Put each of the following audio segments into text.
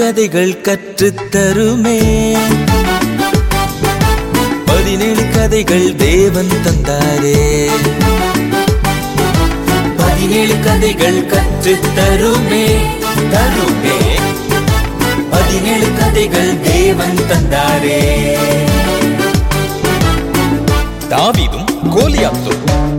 கதைகள் கற்றுத் தருமே பதினேழு கதைகள் தேவன் தந்தாரே பதினேழு கதைகள் கற்றுத் தருமே தருமே பதினேழு கதைகள் தேவன் தந்தாரே தாவீதும் கோலியாத்தும்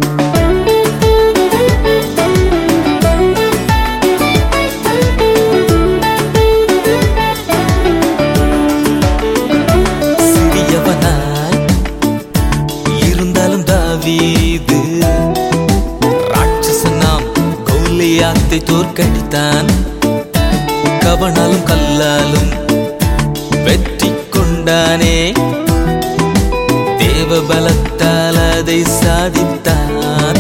சிறியவனாய் இருந்தாலும் தாவீது ராட்சசனாம் கோலியாத்தை தோற்கடித்தான் கவனாலும் கல்லாலும் வெற்றி கொண்டானே தேவ பலத்தால் அதை சாதித்தான்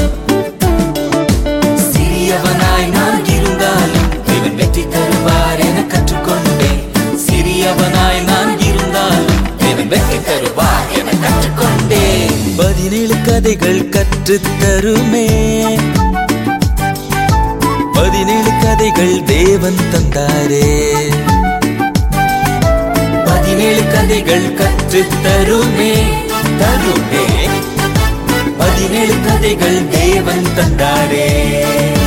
சிறியவனாய் நான் இருந்தாலும் தேவன் வெற்றி தருவார் என கற்றுக்கொண்டேன் சிறியவனாய் நான் இருந்தாலும் தேவன் வெற்றி தருவார் என கற்றுக்கொண்டேன் பதினேழு கதைகள் கற்றுத் தருமே பதினேழு கதைகள் தேவன் தந்தாரே பதினேழு கதைகள் கற்றுத் தருமே தருமே பதினேழு கதைகள் தேவன் தந்தாரே